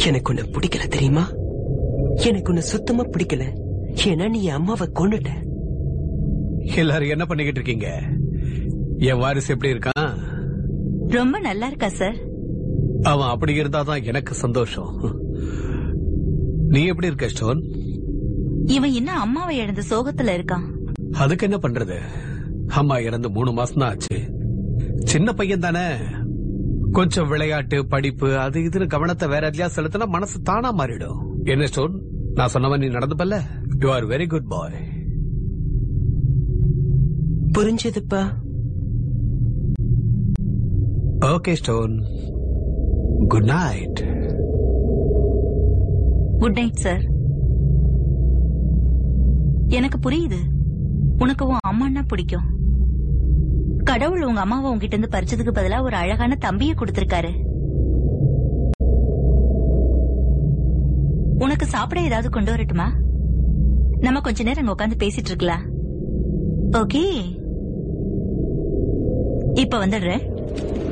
எனக்கு உன்னை பிடிக்கல தெரியுமா எனக்கு உன்னை சுத்தமா பிடிக்கல ஏன்னா நீ என் அம்மாவை கொண்டுட்ட எல்லாரும் என்ன பண்ணிக்கிட்டு இருக்கீங்க என் வாரிசு எப்படி இருக்கான் ரொம்ப நல்லா இருக்கா சார் அவன் அப்படி இருந்தாதான் எனக்கு சந்தோஷம் நீ எப்படி இருக்க ஸ்டோன் இவன் இன்னும் அம்மாவை இழந்த சோகத்துல இருக்கான் அதுக்கு என்ன பண்றது அம்மா இறந்து மூணு மாசம் தான் ஆச்சு சின்ன பையன் தானே கொஞ்சம் விளையாட்டு படிப்பு அது இதுன்னு கவனத்தை வேற எதுலயா செலுத்தினா மனசு தானா மாறிடும் என்ன ஸ்டோன் நான் சொன்னவன் நீ நடந்துப்பல்ல you are very good boy புரிஞ்சதுப்பா okay stone good night good night sir எனக்கு புரியுது உனக்கு உன் அம்மான்னா பிடிக்கும் கடவுள் உங்க அம்மாவை உங்ககிட்ட இருந்து பறிச்சதுக்கு பதிலா ஒரு அழகான தம்பிய கொடுத்திருக்காரு உனக்கு சாப்பிட ஏதாவது கொண்டு வரட்டுமா நம்ம கொஞ்ச நேரம் அங்க உட்காந்து பேசிட்டு இருக்கலாம் ஓகே இப்ப வந்துடுறேன்